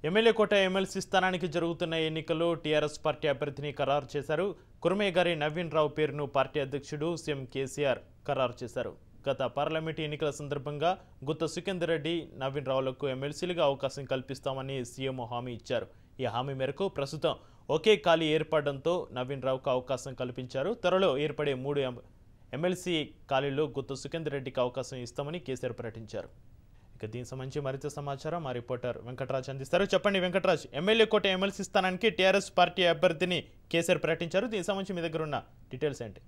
MLA quota MLC స్థానానికి జరుగుతున్న ఎన్నికల్లో టీఆర్ఎస్ పార్టీ అభ్యర్థిని ఖరారు చేశారు కురమే గారి నవీన్ రావు పేరును పార్టీ అధ్యక్షుడు సీఎం కేసీఆర్ ఖరారు చేశారు గత పార్లమెంటు ఎన్నికల సందర్భంగా గుత్త సుఖేందర్ రెడ్డి నవీన్ రావులకు ఎమ్మెల్సీలుగా అవకాశం కల్పిస్తామని సీఎం హామీ ఇచ్చారు ఈ హామీ మేరకు ప్రస్తుతం ఒకే ఖాళీ ఏర్పడడంతో నవీన్ రావుకు అవకాశం కల్పించారు త్వరలో ఏర్పడే మూడు ఎం- ఎమ్మెల్సీ ఖాళీలో గుత్త సుఖేందర్ రెడ్డికి అవకాశం ఇస్తామని కేసీఆర్ ప్రకటించారు ఇక దీనికి సంబంధించి మరింత సమాచారం మా రిపోర్టర్ వెంకటరాజ్ అందిస్తారు చెప్పండి వెంకటరాజ్ ఎమ్మెల్యే కోట ఎమ్మెల్సీ స్థానానికి టీఆర్ఎస్ పార్టీ అభ్యర్థిని కేసీఆర్ ప్రకటించారు దీనికి సంబంధించి మీ దగ్గర ఉన్న డీటెయిల్స్ ఏంటి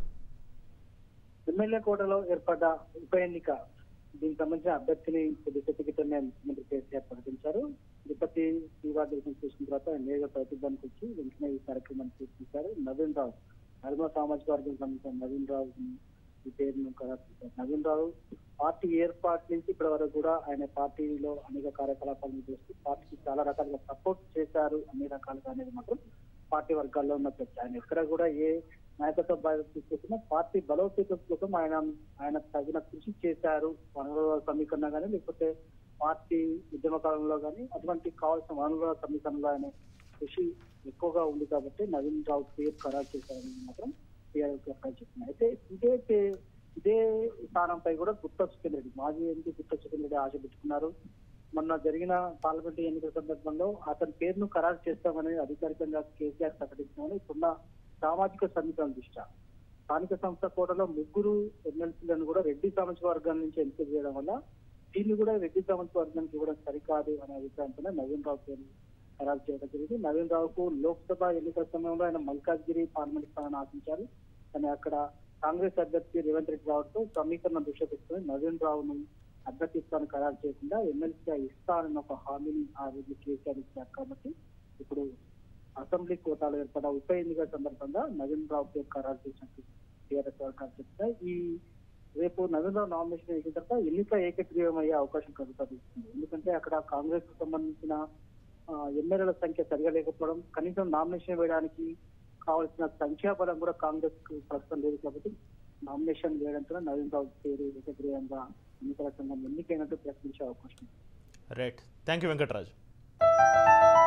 ఎమ్మెల్యే కోటలో ఏర్పడ్డ ఉప ఎన్నిక దీనికి సంబంధించిన అభ్యర్థిని టికెట్ని ముఖ్యమంత్రి కేసీఆర్ ప్రకటించారు తిరుపతి శ్రీవారి దర్శనం చూసిన తర్వాత ఆయన నేరుగా ప్రతిభానికి వచ్చి వెంటనే ఈ కార్యక్రమాన్ని తీసుకుంటారు నవీన్ రావు నర్మ సామాజిక వర్గం సంబంధించిన నవీన్ రావు ఈ పేరును ఖరారు చేశారు నవీన్ రావు పార్టీ ఏర్పాటు నుంచి ఇప్పటి వరకు కూడా ఆయన పార్టీలో అనేక కార్యకలాపాలను చేస్తూ పార్టీకి చాలా రకాలుగా సపోర్ట్ చేశారు అన్ని రకాలుగా అనేది మాత్రం పార్టీ వర్గాల్లో ఉన్న చర్చ ఆయన ఎక్కడ కూడా ఏ నాయకత్వ బాధ్యత తీసుకొచ్చినా పార్టీ బలోపేతం కోసం ఆయన ఆయన తగిన కృషి చేశారు వనరుల సమీకరణ కానీ లేకపోతే పార్టీ ఉద్యమ కాలంలో కానీ అటువంటి కావాల్సిన వనరుల సమీకరణలో ఆయన కృషి ఎక్కువగా ఉంది కాబట్టి నవీన్ రావు పేరు ఖరారు చేశారని మాత్రం టీఆర్ఎస్ చెప్తున్నారు అయితే ఇదే పే- ఇదే స్థానంపై కూడా గుత్త సుఖేంద్ర రెడ్డి మాజీ ఎంపీ గుత్త సుఖేంద్ర రెడ్డి ఆశ పెట్టుకున్నారు మొన్న జరిగిన పార్లమెంట్ ఎన్నికల సందర్భంలో అతని పేరును ఖరారు చేస్తామని అధికారికంగా కేసీఆర్ ప్రకటించామని ఇప్పుడున్న సామాజిక సమీకరణ దృష్ట్యా స్థానిక సంస్థ కోటలో ముగ్గురు ఎమ్మెల్సీలను కూడా రెడ్డి సామాజిక వర్గం నుంచి ఎంపిక చేయడం వల్ల దీన్ని కూడా రెడ్డి సామాజిక వర్గానికి ఇవ్వడం సరికాదు అనే అభిప్రాయంతో నవీన్ రావు పేరు ఖరారు చేయడం జరిగింది నవీన్ రావుకు లోక్సభ ఎన్నికల సమయంలో ఆయన మల్కాజ్గిరి పార్లమెంట్ స్థానాన్ని ఆశించారు కానీ అక్కడ కాంగ్రెస్ అభ్యర్థి రేవంత్ రెడ్డి రావడంతో సమీకరణ దృష్టి పెట్టుకుని నవీన్ రావును అభ్యర్థి స్థానం ఖరారు చేయకుండా ఎమ్మెల్సీగా ఇస్తానన్న ఒక హామీని ఆ రోజు కేసీఆర్ ఇచ్చారు కాబట్టి ఇప్పుడు అసెంబ్లీ కోటాలో ఏర్పడ్డ ఉప ఎన్నికల సందర్భంగా నవీన్ రావు పేరు ఖరారు చేసినట్టు టీఆర్ఎస్ వర్గాలు చెప్తాయి ఈ రేపు నవీన్ రావు నామినేషన్ వేసిన తర్వాత ఎన్నిక ఏకగ్రీవం అయ్యే అవకాశం కలుగుతుంది ఎందుకంటే అక్కడ కాంగ్రెస్ కు సంబంధించిన ఆ, ఎమ్మెల్యేల సంఖ్య సరిగా లేకపోవడం కనీసం నామినేషన్ వేయడానికి కావాల్సిన సంఖ్యాబలం కూడా కాంగ్రెస్ కు ప్రస్తుతం లేదు కాబట్టి నామినేషన్ వేయడంతో నవీన్ రావు పేరు ఏకగ్రీవంగా ఎన్నికల సంఘం ఎన్నికైనట్టు ప్రశ్నించే అవకాశం ఉంది రైట్ థ్యాంక్ యూ వెంకటరాజ్